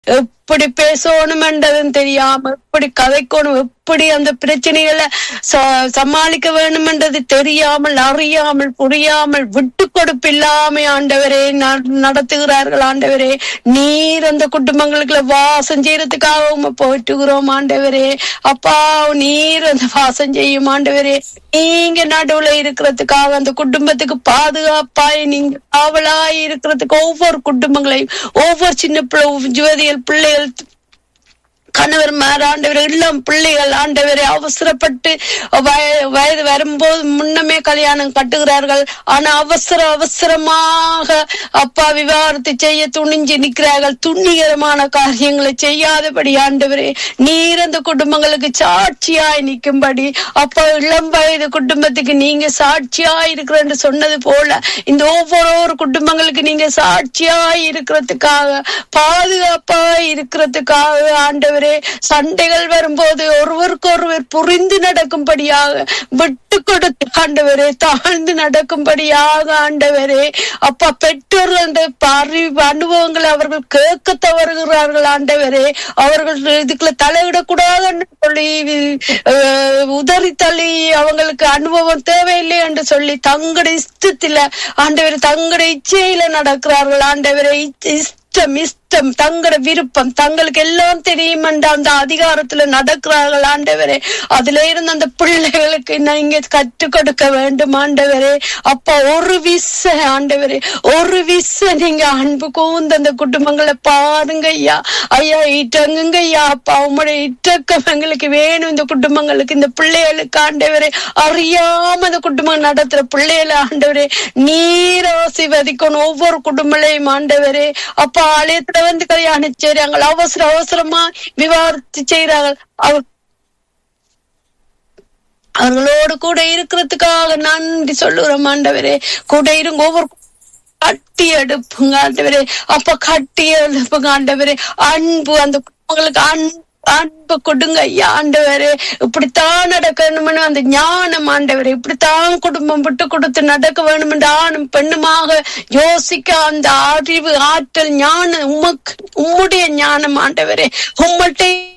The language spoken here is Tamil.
எப்படி பேசணுமென்றதும் தெரியாம எப்படி கதைக்கணும் எப்படி அந்த பிரச்சனைகளை ச- சமாளிக்க வேணுமென்றது தெரியாமல் அறியாமல் புரியாமல் விட்டு கொடுப்பு இல்லாம ஆண்டவரே ந- நடத்துகிறார்கள் ஆண்டவரே நீர் அந்த குடும்பங்களுக்குள்ள வாசம் செய்யறதுக்காக உம்மை போற்றுகிறோம் ஆண்டவரே அப்பா நீர் அந்த வாசம் செய்யும் ஆண்டவரே நீங்க நடுவுல இருக்கிறதுக்காக அந்த குடும்பத்துக்கு பாதுகாப்பாய் நீங்க காவலாய் இருக்கிறதுக்கு ஒவ்வொரு குடும்பங்களையும் ஒவ்வொரு சின்ன பிள்ளை ஜுவதியல் பிள்ளைகள் கணவர் ஆண்டவர் இளம் பிள்ளைகள் ஆண்டவரை அவசரப்பட்டு வய- வயது வரும்போது முன்னமே கல்யாணம் கட்டுகிறார்கள் ஆனா அவசர அவசரமாக அப்பா விவாகரத்து செய்ய துணிஞ்சு நிற்கிறார்கள் துணிகரமான காரியங்களை செய்யாதபடி ஆண்டவரே நீர் அந்த குடும்பங்களுக்கு சாட்சியாய் நிற்கும்படி அப்பா இளம் வயது குடும்பத்துக்கு நீங்க சாட்சியாய் இருக்கிறன்னு சொன்னது போல இந்த ஒவ்வொரு குடும்பங்களுக்கு நீங்க சாட்சியாய் இருக்கிறதுக்காக பாதுகாப்பாய் இருக்கிறதுக்காக ஆண்டவரே சண்டைகள் வரும்போது ஒருவருக்கு ஒருவர் புரிந்து நடக்கும்படியாக விட்டு கொடுத்து ஆண்டவரே தாழ்ந்து நடக்கும்படியாக ஆண்டவரே அப்பா பெற்றோர்கள் அந்த அறிவு அனுபவங்களை அவர்கள் கேட்க தவறுகிறார்கள் ஆண்டவரே அவர்கள் இதுக்குள்ள தலையிடக்கூடாதுன்னு சொல்லி அஹ், உதறி தள்ளி அவங்களுக்கு அனுபவம் தேவையில்லை என்று சொல்லி தங்களுடைய இஷ்டத்துல ஆண்டவரே தங்களுடைய இச்சையில நடக்கிறார்கள் ஆண்டவரே இச்ச- இஷ்டம் இஷ்டம் தங்களோட விருப்பம் தங்களுக்கு எல்லாம் தெரியும் என்ற அந்த அதிகாரத்துல நடக்கிறார்கள் ஆண்டவரே அதுல இருந்து அந்த பிள்ளைகளுக்கு நீங்க கற்றுக் கொடுக்க வேண்டும் ஆண்டவரே அப்பா ஒரு விச ஆண்டவரே ஒரு விச நீங்க அன்பு கூர்ந்த அந்த குடும்பங்களை பாருங்க ஐயா ஐயா இட்டங்குங்க ஐயா அப்பா உங்களுடைய இட்டக்கம் எங்களுக்கு வேணும் இந்த குடும்பங்களுக்கு இந்த பிள்ளைகளுக்கு ஆண்டவரே அறியாம அந்த குடும்பம் நடத்துற பிள்ளைகளை ஆண்டவரே நீர் ஆசீர்வதிக்கணும் ஒவ்வொரு குடும்பங்களையும் ஆண்டவரே அப்பா ஆலயத்துல வந்து கல்யாணம் செய்றாங்க அவசர அவசரமா விவாகரத்து செய்யறாங்க அவர் அவர்களோடு கூட இருக்கிறதுக்காக நன்றி சொல்லுறோம் ஆண்டவரே கூட இருங்க ஒவ்வொரு கட்டி எடுப்புங்க ஆண்டவரே அப்ப கட்டி எடுப்புங்க ஆண்டவரே அன்பு அந்த குடும்பங்களுக்கு அன்பு அன்பு கொடுங்க ஐயா ஆண்டவரே இப்படித்தான் நடக்கணும்னு அந்த ஞானம் ஆண்டவரே இப்படித்தான் குடும்பம் விட்டு கொடுத்து நடக்க வேணும் என்று ஆணும் பெண்ணுமாக யோசிக்க அந்த அறிவு ஆற்றல் ஞானம் உமக்கு உம்முடைய ஞானம் ஆண்டவரே உம்மட்டே